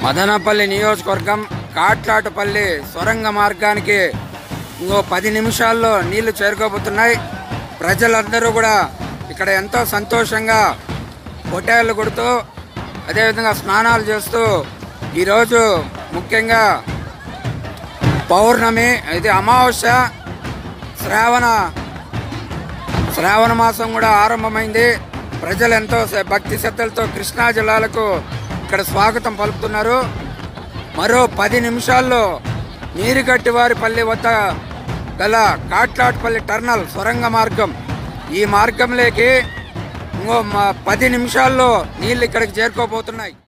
మదనపల్లి నియోజకవర్గం కాట్లాటుపల్లి సొరంగ మార్గానికి ఇంకో పది నిమిషాల్లో నీళ్లు చేరుకోబోతున్నాయి ప్రజలందరూ కూడా ఇక్కడ ఎంతో సంతోషంగా పొట్టేళ్ళు కొడుతూ అదేవిధంగా స్నానాలు చేస్తూ ఈరోజు ముఖ్యంగా పౌర్ణమి ఇది అమావాస్య శ్రావణ శ్రావణ మాసం కూడా ఆరంభమైంది ప్రజలు ఎంతో స- భక్తి శ్రద్ధలతో కృష్ణా జిల్లాలకు ఇక్కడ స్వాగతం పలుకుతున్నారు మరో పది నిమిషాల్లో నీరుగట్టివారిపల్లి వద్ద గల కాట్లాట్పల్లి టర్నల్ సొరంగ మార్గం ఈ మార్గంలోకి ఇంకో మ- పది నిమిషాల్లో నీళ్ళు ఇక్కడికి చేరుకోబోతున్నాయి